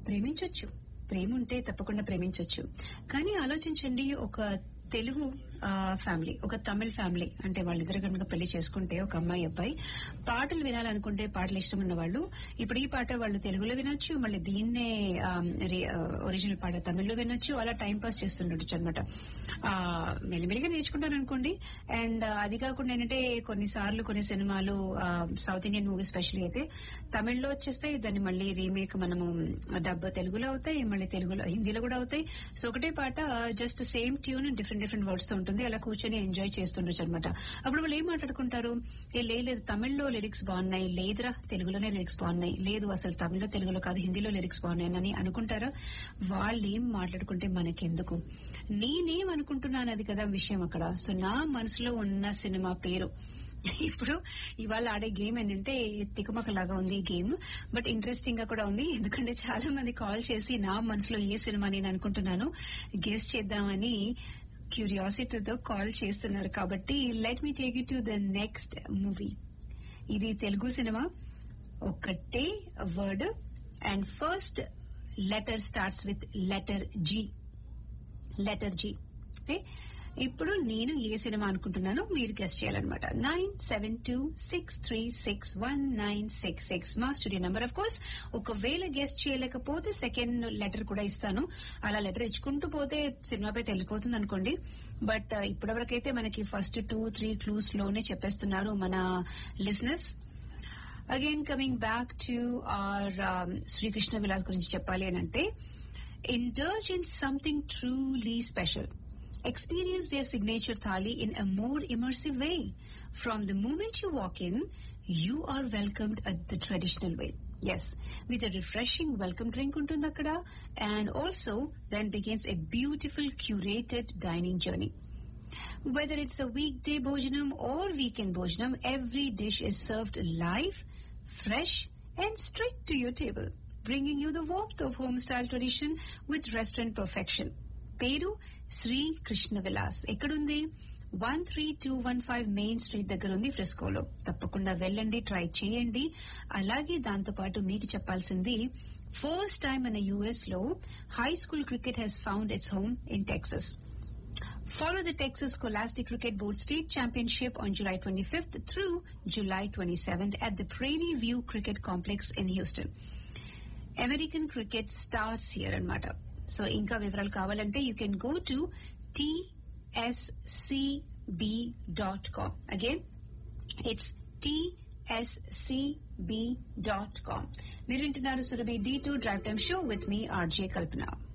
ప్రేమించొచ్చు ప్రేమ ఉంటే తప్పకుండా ప్రేమించొచ్చు కానీ ఆలోచించండి ఒక తెలుగు ఫ్యామిలీ ఒక తమిళ్ ఫ్యామిలీ అంటే వాళ్ళిద్దరు కనుక పెళ్లి చేసుకుంటే ఒక అమ్మాయి అబ్బాయి పాటలు వినాలనుకుంటే పాటలు ఇష్టం ఉన్న వాళ్ళు ఇప్పుడు ఈ పాట వాళ్ళు తెలుగులో వినొచ్చు మళ్ళీ దీన్నే ఒరిజినల్ పాట తమిళ్లో వినొచ్చు అలా టైం పాస్ చేస్తుండొచ్చు అనమాట మెల్లిమెల్లిగా నేర్చుకుంటాను అనుకోండి అండ్ అది కాకుండా ఏంటంటే కొన్నిసార్లు కొన్ని సినిమాలు సౌత్ ఇండియన్ మూవీ స్పెషల్లీ అయితే తమిళ్లో వచ్చేస్తాయి దాన్ని మళ్ళీ రీమేక్ మనము డబ్ తెలుగులో అవుతాయి మళ్ళీ తెలుగులో హిందీలో కూడా అవుతాయి సో ఒకటే పాట just same tune different different words తో ఉంటుంది అలా కూర్చొని ఎంజాయ్ చేస్తుండొచ్చు అనమాట అప్పుడు వాళ్ళు ఏం మాట్లాడుకుంటారు ఏ లేదు తమిళ్లో లిరిక్స్ బాగున్నాయి లేదురా తెలుగులోనే లిరిక్స్ బాగున్నాయి లేదు అసలు తమిళ్లో తెలుగులో కాదు హిందీలో లిరిక్స్ బాగున్నాయని అనుకుంటారా వాళ్ళు ఏం మాట్లాడుకుంటే మనకెందుకు నేనేం అనుకుంటున్నాను అది కదా విషయం అక్కడ సో నా మనసులో ఉన్న సినిమా పేరు ఇప్పుడు ఇవాళ ఆడే గేమ్ ఏంటంటే తికమకలాగా ఉంది ఈ గేమ్ బట్ ఇంట్రెస్టింగ్ గా కూడా ఉంది ఎందుకంటే చాలా మంది కాల్ చేసి నా మనసులో ఏ సినిమా నేను అనుకుంటున్నాను గెస్ట్ చేద్దామని క్యూరియాసిటీతో కాల్ చేస్తున్నారు కాబట్టి let me take you to the next movie ఇది తెలుగు సినిమా ఒక్కటే word and first letter starts with letter G letter G okay ఇప్పుడు నేను ఏ సినిమా అనుకుంటున్నానో మీరు గెస్ట్ చేయాలన్నమాట nine seven two six three six one nine six six మా స్టూడియో నెంబర్ ఆఫ్ కోర్స్ ఒకవేళ గెస్ట్ చేయలేకపోతే సెకండ్ లెటర్ కూడా ఇస్తాను అలా లెటర్ ఇచ్చుకుంటూ పోతే సినిమా పై తెలిసిపోతుంది అనుకోండి బట్ ఇప్పటివరకైతే మనకి ఫస్ట్ టూ త్రీ క్లూస్ లోనే చెప్పేస్తున్నారు మన listeners again coming back to our Srikrishna Vilas గురించి చెప్పాలి అని అంటే indulge in something truly special. Experience their signature thali in a more immersive way. From the moment you walk in, you are welcomed at the traditional way. Yes, with a refreshing welcome drink untundakada and also then begins a beautiful curated dining journey. Whether it's a weekday bhojanam or weekend bhojanam, every dish is served live, fresh and straight to your table. bringing you the warmth of home-style tradition with restaurant perfection. పేరు శ్రీ కృష్ణ విలాస్ ఎక్కడుంది one three two one five main street దగ్గర ఉంది ఫ్రిస్కోలో తప్పకుండా వెళ్ళండి try చేయండి అలాగే దాంతో పాటు మీకు చెప్పాల్సింది ఫస్ట్ టైం మన యుఎస్ లో high school cricket has found its home in Texas Follow the Texas Scholastic Cricket Board State Championship on July 25th through July 27th at the Prairie View Cricket Complex in Houston. American cricket starts here అనమాట so ఇంకా వివరాలు కావాలంటే you can go to TSCB dot com again it's TSCB dot com మీరు వింటున్నారు Surabhi D two drive time show with me RJ Kalpana